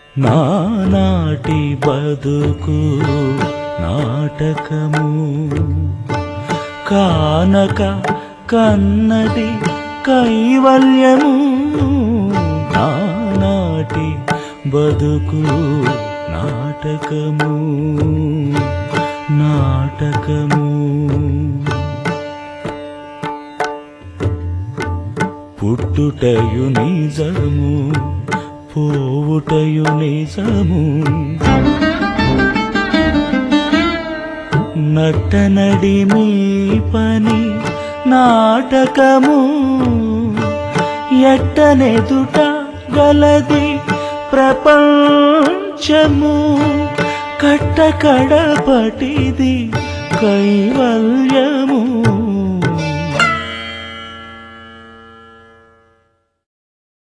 నానాటి బతుకు నాటకము కానక కన్నది కైవల్యము నానాటి బతుకు నాటకము నాటకము పుట్టుటయు నిజము పోవుటయు నిజము నట్టనడి మీ పని నాటకము ఎట్టనెదుట గలది ప్రపంచము కట్టకడపటిది కైవల్యము